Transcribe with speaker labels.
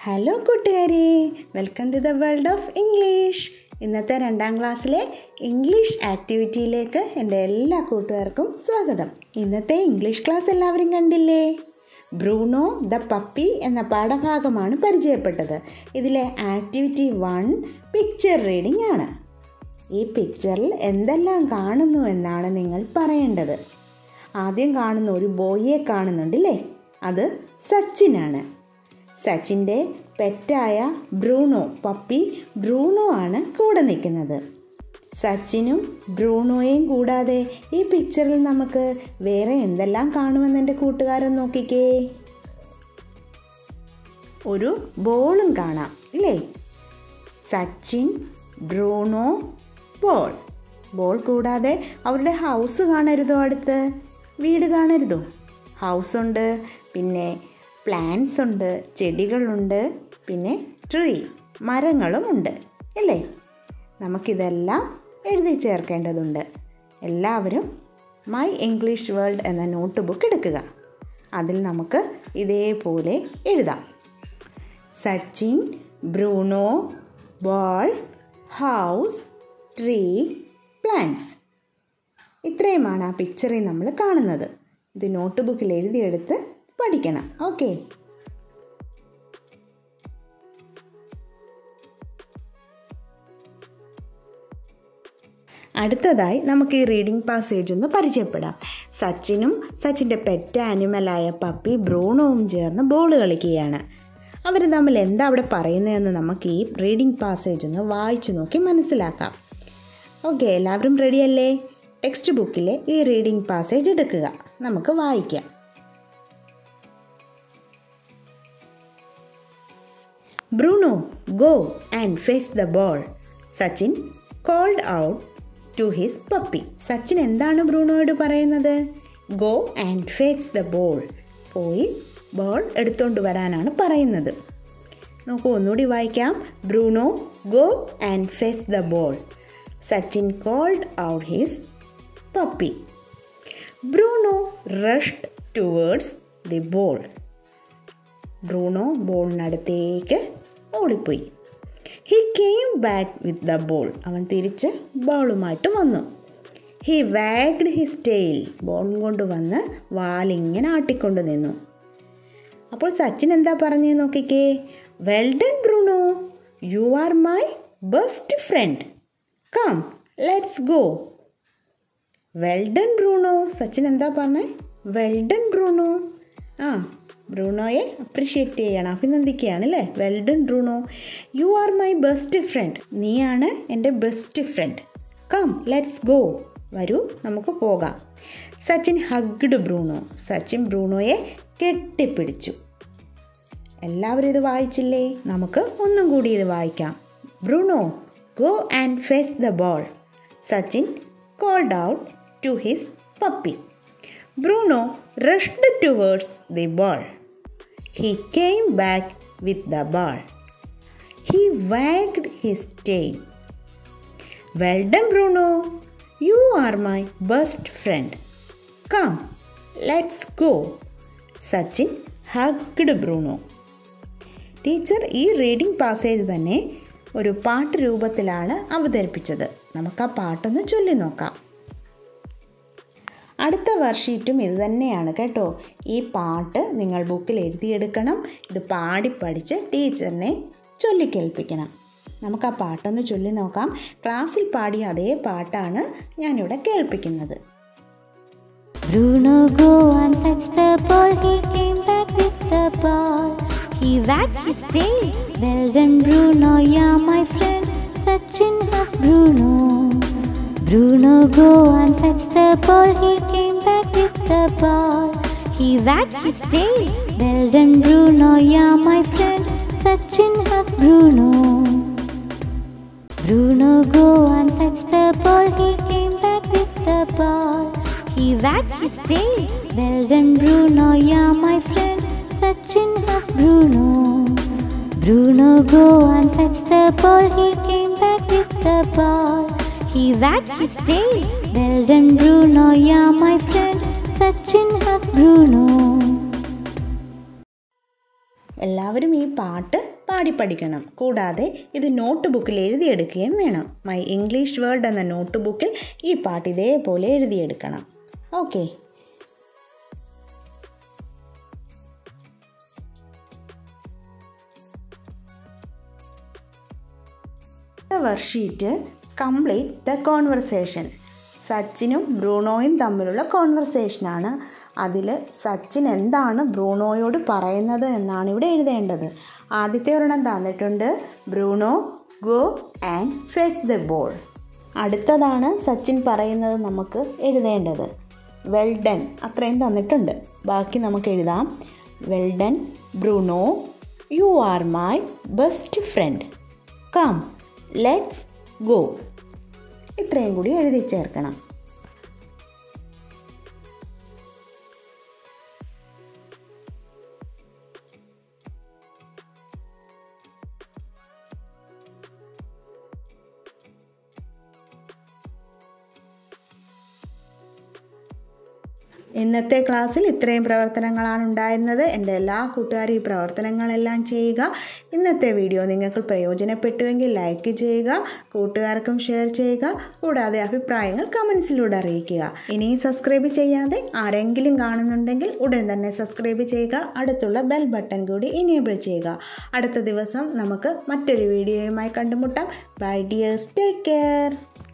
Speaker 1: Hello കൂട്ടുകാരെ welcome to the world of English ഇന്നത്തെ രണ്ടാം ക്ലാസ്സിലെ ഇംഗ്ലീഷ് ആക്ടിവിറ്റിയിലേക്ക് എൻ്റെ എല്ലാ കൂട്ടുകാർക്കും സ്വാഗതം ഇന്നത്തെ ഇംഗ്ലീഷ് ക്ലാസ് എല്ലാവരും കണ്ടില്ലേ ബ്രൂണോ ദ പപ്പി എന്ന പാഠഭാഗമാണ് പരിചയപ്പെട്ടത് ഇതിലെ ആക്ടിവിറ്റി വൺ പിക്ചർ റീഡിംഗ് ആണ് ഈ പിക്ചറിൽ എന്തെല്ലാം കാണുന്നു എന്നാണ് നിങ്ങൾ പറയേണ്ടത് ആദ്യം കാണുന്ന ഒരു ബോയിയെ കാണുന്നുണ്ടല്ലേ അത് സച്ചിനാണ് സച്ചിൻ്റെ പെറ്റായ ബ്രൂണോ പപ്പി ബ്രൂണോ ആണ് കൂടെ നിൽക്കുന്നത് സച്ചിനും ബ്രൂണോയും കൂടാതെ ഈ പിക്ചറിൽ നമുക്ക് വേറെ എന്തെല്ലാം കാണുമെന്ന് എൻ്റെ കൂട്ടുകാരൻ നോക്കിക്കേ ഒരു ബോളും കാണാം ഇല്ലേ സച്ചിൻ ബ്രൂണോ ബോൾ ബോൾ കൂടാതെ അവരുടെ ഹൗസ് കാണരുതോ അടുത്ത് വീട് കാണരുതോ ഹൗസ് ഉണ്ട് പിന്നെ പ്ലാന്റ്സ് ഉണ്ട് ചെടികളുണ്ട് പിന്നെ ട്രീ മരങ്ങളും ഉണ്ട് അല്ലേ നമുക്കിതെല്ലാം എഴുതി ചേർക്കേണ്ടതുണ്ട് എല്ലാവരും മൈ ഇംഗ്ലീഷ് വേൾഡ് എന്ന നോട്ട് ബുക്ക് എടുക്കുക അതിൽ നമുക്ക് ഇതേപോലെ എഴുതാം Sachin Bruno ball house tree plants ഇത്രയുമാണ് ആ പിക്ചറിൽ നമ്മൾ കാണുന്നത് ഇത് നോട്ട് ബുക്കിൽ എഴുതിയെടുത്ത് പഠിക്കണം ഓക്കെ അടുത്തതായി നമുക്ക് ഈ റീഡിംഗ് പാസേജ് ഒന്ന് പരിചയപ്പെടാം സച്ചിനും സച്ചിൻ്റെ പെറ്റ ആനിമലായ പപ്പി ബ്രൂണോവും ചേർന്ന് ബോൾ കളിക്കുകയാണ് അവർ തമ്മിൽ എന്താ അവിടെ പറയുന്നതെന്ന് നമുക്ക് ഈ റീഡിംഗ് പാസേജ് ഒന്ന് വായിച്ചു നോക്കി മനസ്സിലാക്കാം ഓക്കെ എല്ലാവരും റെഡിയല്ലേ ടെക്സ്റ്റ് ബുക്കിലെ ഈ റീഡിംഗ് പാസേജ് എടുക്കുക നമുക്ക് വായിക്കാം Bruno go and fetch the ball Sachin called out to his puppy Sachin എന്താണ് ബ്രൂണോയോട് പറയുന്നത് go and fetch the ball പോയി ബോൾ എടുത്തുകൊണ്ട് വരാനാണ് പറയുന്നത് നോക്കൂ ഒന്നുകൂടി വായിക്കാം Bruno go and fetch the ball Sachin called out his puppy Bruno rushed towards the ball Bruno ബോളിനടുത്തേക്ക് ഓടിപ്പോയി he came back with the ball അവൻ തിരിച്ച് ബോളുമായിട്ട് വന്നു he wagged his tail ball കൊണ്ട് വന്ന് വാലിങ്ങനെ ആട്ടിക്കൊണ്ട് നിന്നു അപ്പോൾ സച്ചിൻ എന്താ പറഞ്ഞേ നോക്കിക്കേ well done Bruno you are my best friend come let's go well done Bruno Sachin എന്താ പറഞ്ഞേ വെൽ ഡൺ ബ്രൂണോ ആ ബ്രൂണോയെ അപ്രിഷ്യേറ്റ് ചെയ്യണം അഭിനന്ദിക്കുകയാണ് അല്ലേ well done Bruno you are my best friend നീയാണ് എൻ്റെ best friend come let's go വരൂ നമുക്ക് പോകാം സച്ചിൻ ഹഗ്ഡ് ബ്രൂണോ സച്ചിൻ ബ്രൂണോയെ കെട്ടിപ്പിടിച്ചു എല്ലാവരും ഇത് വായിച്ചില്ലേ നമുക്ക് ഒന്നും കൂടി ഇത് വായിക്കാം Bruno go and fetch the ball Sachin called out to his puppy Bruno rushed towards the ball he came back with the ball he wagged his tail well done Bruno you are my best friend come let's go Sachin hugged Bruno teacher ഈ reading passage തന്നെ ഒരു പാട്ട് രൂപത്തിലാണ് അവതരിപ്പിച്ചത് നമുക്ക് ആ പാട്ടൊന്ന് ചൊല്ലി നോക്കാം അടുത്ത വർഷീറ്റും ഇത് തന്നെയാണ് കേട്ടോ ഈ പാട്ട് നിങ്ങൾ ബുക്കിൽ എഴുതിയെടുക്കണം ഇത് പാടി പഠിച്ച് ടീച്ചറിനെ ചൊല്ലിക്കേൽപ്പിക്കണം നമുക്ക് ആ പാട്ടൊന്ന് ചൊല്ലി നോക്കാം ക്ലാസ്സിൽ പാടിയ അതേ പാട്ടാണ് ഞാനിവിടെ കേൾപ്പിക്കുന്നത്
Speaker 2: Bruno go and fetch the ball. He came back with the ball. He wagged his tail. Well done, Bruno, yeah, my friend. Sachin of Bruno. Bruno go and fetch the ball. He came back with the ball. He wagged his tail. Well done, Bruno, yeah, my friend. Sachin of Bruno. Bruno go and fetch the ball. He came back with the ball. He wagged his tail. Well done, Bruno, yeah, my friend. Sachin of Bruno. Bruno go and fetch the ball. He came back with the ball. He wagged his tail. Well done, Bruno, yeah, my friend. Sachin of Bruno.
Speaker 1: എല്ലാവരും ഈ പാട്ട് പാടി പഠിക്കണം കൂടാതെ ഇത് not ബുക്കിൽ എഴുതിയെടുക്കുകയും വേണം മൈ ഇംഗ്ലീഷ് വേൾഡ് എന്ന നോട്ട് ബുക്കിൽ ഈ പാട്ട് ഇതേപോലെ എഴുതിയെടുക്കണം okay worksheet complete the conversation സച്ചിനും ബ്രൂണോയും തമ്മിലുള്ള കോൺവെർസേഷനാണ് അതിൽ സച്ചിൻ എന്താണ് ബ്രൂണോയോട് പറയുന്നത് എന്നാണ് ഇവിടെ എഴുതേണ്ടത് ആദ്യത്തെ ഒരെണ്ണം തന്നിട്ടുണ്ട് Bruno go and fetch the ball അടുത്തതാണ് സച്ചിൻ പറയുന്നത് നമുക്ക് എഴുതേണ്ടത് വെൽ ഡൺ അത്രയും തന്നിട്ടുണ്ട് ബാക്കി നമുക്ക് എഴുതാം well done Bruno you are my best friend come let's go ഇത്രയും കൂടി എഴുതി ചേർക്കണം ഇന്നത്തെ ക്ലാസ്സിൽ ഇത്രയും പ്രവർത്തനങ്ങളാണ് ഉണ്ടായിരുന്നത് എൻ്റെ എല്ലാ കൂട്ടുകാരും ഈ പ്രവർത്തനങ്ങളെല്ലാം ചെയ്യുക ഇന്നത്തെ വീഡിയോ നിങ്ങൾക്ക് പ്രയോജനപ്പെട്ടുവെങ്കിൽ ലൈക്ക് ചെയ്യുക കൂട്ടുകാർക്കും ഷെയർ ചെയ്യുക കൂടാതെ അഭിപ്രായങ്ങൾ കമൻസിലൂടെ അറിയിക്കുക ഇനിയും സബ്സ്ക്രൈബ് ചെയ്യാതെ ആരെങ്കിലും കാണുന്നുണ്ടെങ്കിൽ ഉടൻ തന്നെ സബ്സ്ക്രൈബ് ചെയ്യുക അടുത്തുള്ള ബെൽ ബട്ടൺ കൂടി ഇനേബിൾ ചെയ്യുക അടുത്ത ദിവസം നമുക്ക് മറ്റൊരു വീഡിയോയുമായി കണ്ടുമുട്ടാം ബൈ ഡിയേഴ്സ് ടേക്ക് കെയർ